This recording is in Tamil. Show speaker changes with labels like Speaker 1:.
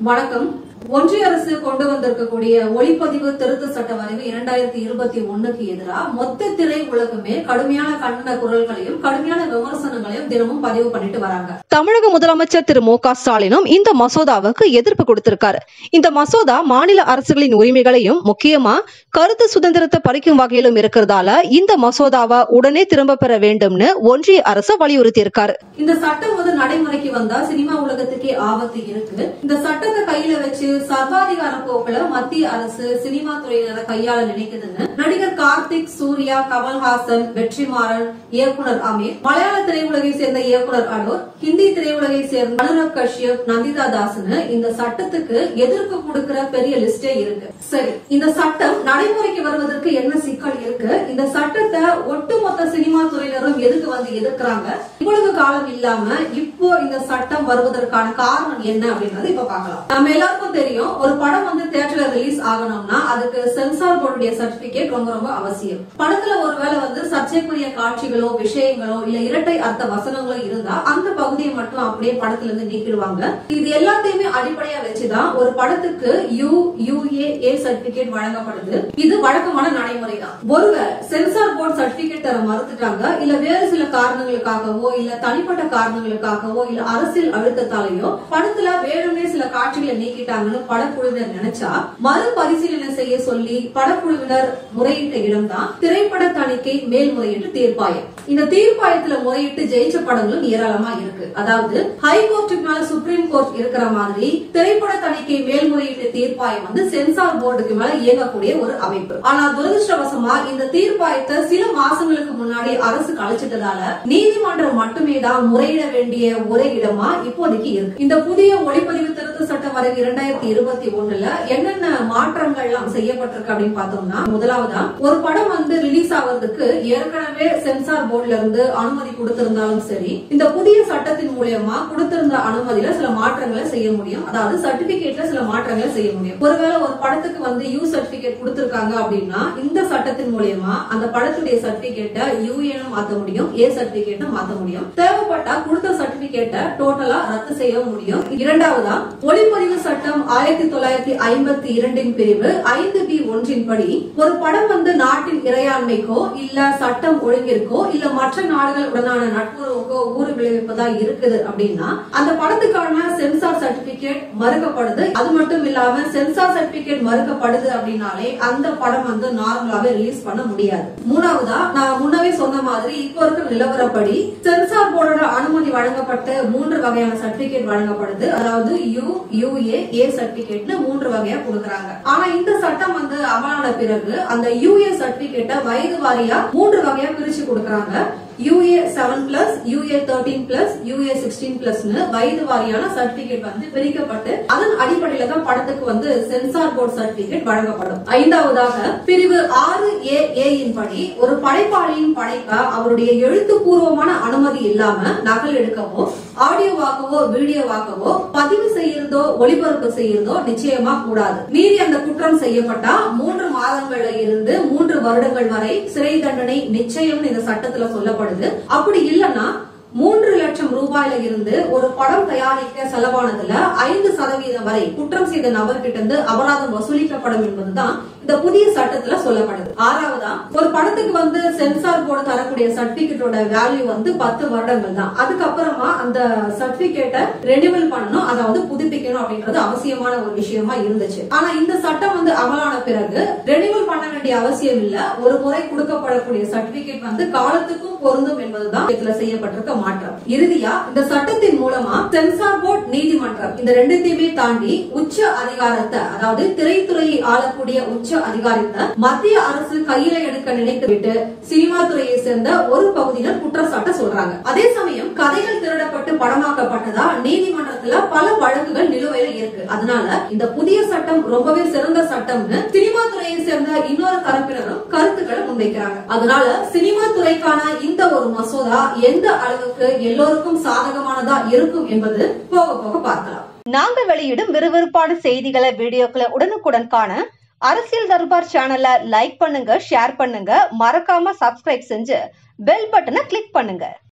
Speaker 1: வணக்கம் ஒன்றிய அரசு கொண்டு வந்திருக்கக்கூடிய ஒளிப்பதிவு திருத்த சட்ட வரைவு இரண்டாயிரத்தி இருபத்தி ஒண்ணுக்கு எதிராக மொத்த திரை உலகமே கடுமையான கண்டன குரல்களையும் கடுமையான விமர்சனங்களையும் தினமும் பதிவு பண்ணிட்டு வராங்க
Speaker 2: தமிழக முதலமைச்சர் திரு மு க ஸ்டாலினும் இந்த மசோதாவுக்கு எதிர்ப்பு கொடுத்திருக்காரு இந்த மசோதா மாநில அரசுகளின் உரிமைகளையும் முக்கியமா கருத்து சுதந்திரத்தை பறிக்கும் வகையிலும் இருக்கிறதால இந்த மசோதாவை உடனே திரும்ப பெற வேண்டும்னு ஒன்றிய அரசு வலியுறுத்தி இருக்காரு
Speaker 1: இந்த சட்டம் வந்து நடைமுறைக்கு வந்தா சினிமா உலகத்துக்கே ஆபத்து இருக்கு இந்த சட்டத்தை கையில வச்சு சர்வாதிகார போக்குல மத்திய அரசு சினிமா துறையினரை கையாள நினைக்குதுன்னு நடிகர் கார்த்திக் சூர்யா கமல்ஹாசன் வெற்றிமாறன் இயக்குனர் அமீர் மலையாள திரையுலகை சேர்ந்த இயக்குனர் அடோர் ஹிந்தி திரையுலகை சேர்ந்த அனுராக் கஷ்யப் நந்திதா தாஸ்னு இந்த சட்டத்துக்கு எதிர்ப்பு கொடுக்கிற பெரிய லிஸ்டே இருக்கு சரி இந்த சட்டம் நடைமுறைக்கு வருவதற்கு என்ன சிக்கல் இருக்கு இந்த சட்டத்தை ஒட்டுமொத்த சினிமா துறையினரும் எதுக்கு வந்து எதிர்க்கிறாங்க இவ்வளவு காலம் இல்லாம இப்போ இந்த சட்டம் வருவதற்கான காரணம் என்ன அப்படின்றது இப்ப பார்க்கலாம் நம்ம எல்லாருக்கும் தெரியும் ஒரு படம் வந்து தியேட்டர்ல ரிலீஸ் ஆகணும்னா அதுக்கு சென்சார் போர்டுடைய சர்டிபிகேட் ரொம்ப ரொம்ப அவசியம் படத்துல ஒருவேளை வந்து சர்ச்சைக்குரிய காட்சிகளோ விஷயங்களோ இல்ல இரட்டை அர்த்த வசனங்களோ இருந்தா அந்த பகுதியை மட்டும் அப்படியே படத்துல இருந்து நீக்கிடுவாங்க இது எல்லாத்தையுமே அடிப்படையா வச்சுதான் ஒரு படத்துக்கு யூ யூஏஏ சர்டிபிகேட் வழங்கப்படுது இது வழக்கமான நடைமுறை தான் ஒருவேளை சென்சார் போர்டு சர்டிபிகேட் தர மறுத்துட்டாங்க இல்ல வேறு சில காரணங்களுக்காகவோ இல்ல தனிப்பட்ட காரணங்களுக்காகவோ இல்ல அரசியல் அழுத்தத்தாலேயோ படத்துல வேணும்னே சில காட்சிகளை நீக்கிட்டாங்கன்னு படக்குழுவினர் நினைச்சா மறுபரிசீலனை செய்ய சொல்லி படக்குழுவினர் முறையிட்ட இடம்தான் திரைப்பட தணிக்கை மேல்முறையீட்டு தீர்ப்பாயம் இந்த தீர்ப்பாயத்துல முறையிட்டு ஜெயிச்ச படங்களும் ஏராளமா இருக்கு அதாவது ஹைகோர்ட்டுக்கு மேல சுப்ரீம் கோர்ட் இருக்கிற மாதிரி திரைப்பட தணிக்கை மேல்முறையீட்டு தீர்ப்பாயம் வந்து சென்சார் போர்டுக்கு மேல இயங்கக்கூடிய ஒரு அமைப்பு ஆனா துரதிருஷ்டவசமா இந்த தீர்ப்பாயத்தை சில மாசங்களுக்கு முன்னாடி அரசு கழிச்சிட்டதால நீதிமன்றம் மட்டுமே தான் முறையிட வேண்டிய ஒரே இடமா இப்போதைக்கு இருக்கு இந்த புதிய ஒளிப்பதிவு திருத்த சட்டம் வரைவு இரண்டாயிரத்தி இருபத்தி ஒண்ணுல என்னென்ன மாற்றங்கள் எல்லாம் செய்யப்பட்டிருக்கு அப்படின்னு பார்த்தோம்னா முதலாவதா ஒரு படம் வந்து ரிலீஸ் ஆகிறதுக்கு ஏற்கனவே சென்சார் போர்டுல இருந்து அனுமதி கொடுத்திருந்தாலும் சரி இந்த புதிய சட்டத்தின் மூலியமா கொடுத்திருந்த அனுமதியில சில மாற்றங்களை செய்ய முடியும் அதாவது சர்டிபிகேட்ல சில மாற்றங்களை செய்ய முடியும் ஒருவேளை ஒரு படத்துக்கு வந்து யூ சர்டிபிகேட் கொடுத்திருக்காங்க அப்படின்னா இந்த சட்டத்தின் மூலியமா அந்த படத்துடைய சர்டிபிகேட்டை யூஏன்னு மாத்த முடியும் ஏ சர்டிபிகேட் மாத்த முடியும் தேவைப்பட்டா கொடுத்த சர்டிபிகேட்டை டோட்டலா ரத்து செய்ய முடியும் இரண்டாவதா ஒளிப்பதிவு சட்டம் ஆயிரத்தி தொள்ளாயிரத்தி ஐம்பத்தி இரண்டின் பிரிவு ஐந்து பி ஒன்றின் படி ஒரு படம் வந்து நாட்டின் இறையாண்மைக்கோ இல்ல சட்டம் ஒழுங்கிற்கோ இல்ல மற்ற நாடுகள் உடனான நட்புறவுக்கோ ஊறு விளைவிப்பதா இருக்குது அப்படின்னா அந்த படத்துக்கான சென்சார் சர்டிபிகேட் மறுக்கப்படுது அது மட்டும் இல்லாம சென்சார் சர்டிபிகேட் மறுக்கப்படுது அப்படின்னாலே அந்த படம் வந்து நார்மலாவே ரிலீஸ் பண்ண முடியாது மூணாவதா நான் முன்னவே சொன்ன மாதிரி இப்போ இருக்கிற நிலவரப்படி சென்சார் போர்டோட அனுமதி வழங்கப்பட்ட மூன்று வகையான சர்டிபிகேட் வழங்கப்படுது அதாவது யூ யூஏ ஏ சர்டிபிகேட்னு மூன்று வகையா கொடுக்கறாங்க ஆனா இந்த சட்டம் வந்து அமலான பிறகு அந்த யூஏ சர்டிபிகேட்டை வயது வாரியா மூன்று வகையா பிரிச்சு கொடுக்கறாங்க UA seven plus UA thirteen plus UA sixteen பிளஸ்னு வயது வாரியான சர்டிபிகேட் வந்து பிரிக்கப்பட்டு அதன் அடிப்படையில தான் படத்துக்கு வந்து சென்சார் போர்டு சர்டிபிகேட் வழங்கப்படும் ஐந்தாவதாக பிரிவு ஆறு ஏ ஏயின் படி ஒரு படைப்பாளியின் படைப்பை அவருடைய எழுத்துப்பூர்வமான அனுமதி இல்லாம நகல் எடுக்கவோ ஆடியோவாக்கவோ வீடியோவாக்கவோ பதிவு செய்யறதோ ஒளிபரப்பு செய்யறதோ நிச்சயமா கூடாது மீறி அந்த குற்றம் செய்யப்பட்டா மூன்று மாதங்கள்ல இருந்து மூன்று வருடங்கள் வரை சிறை தண்டனை நிச்சயம் இந்த சட்டத்துல சொல்லப்படுது அப்படி இல்லைன்னா மூன்று லட்சம் ரூபாயில இருந்து ஒரு படம் தயாரிக்க செலவானதுல ஐந்து சதவீதம் வரை குற்றம் செய்த நபர்கிட்ட இருந்து அபராதம் வசூலிக்கப்படும் என்பதுதான் இந்த புதிய சட்டத்துல சொல்லப்படுது ஆறாவதா ஒரு படத்துக்கு வந்து சென்சார் போர்டு தரக்கூடிய சர்டிபிகேட்டோட வேல்யூ வந்து பத்து வருடங்கள் தான் அதுக்கப்புறமா அந்த சர்டிபிகேட்டை ரெனிவல் பண்ணணும் அதை வந்து புதுப்பிக்கணும் அப்படின்றது அவசியமான ஒரு விஷயமா இருந்துச்சு ஆனா இந்த சட்டம் வந்து அமலான பிறகு ரெனிவல் பண்ண வேண்டிய அவசியம் இல்ல ஒரு முறை கொடுக்கப்படக்கூடிய சர்டிபிகேட் வந்து காலத்துக்கும் பொருந்தும் என்பதுதான் இதுல செய்யப்பட்டிருக்க மாற்றம் இறுதியா இந்த சட்டத்தின் மூலமா சென்சார் போர்டு நீதிமன்றம் இந்த ரெண்டுத்தையுமே தாண்டி உச்ச அதிகாரத்தை அதாவது திரைத்துறையை ஆளக்கூடிய உச்ச அதிகாரத்தை மத்திய அரசு கையில எடுக்க நினைத்துவிட்டு சினிமா துறையை சேர்ந்த ஒரு பகுதியினர் குற்றச்சாட்ட சொல்றாங்க அதே சமயம் கதைகள் திருடப்பட்டு படமாக்கப்பட்டதா நீதிமன்றத்துல பல வழக்குகள் நிலுவையில இருக்கு அதனால இந்த புதிய சட்டம் ரொம்பவே சிறந்த சட்டம்னு சினிமா துறையை சேர்ந்த இன்னொரு தரப்பினரும் கருத்துக்களை முன்வைக்கிறாங்க அதனால சினிமா துறைக்கான இந்த ஒரு மசோதா எந்த அளவுக்கு எல்லோருக்கும் சாதகமானதா இருக்கும் என்பது போக போக பார்க்கலாம்
Speaker 2: நாங்க வெளியிடும் விறுவிறுப்பான செய்திகளை வீடியோக்களை உடனுக்குடன் காண அரசியல் தர்பார் சேனலை லைக் பண்ணுங்க ஷேர் பண்ணுங்க மறக்காம சப்ஸ்கிரைப் செஞ்சு பெல் பட்டனை கிளிக் பண்ணுங்க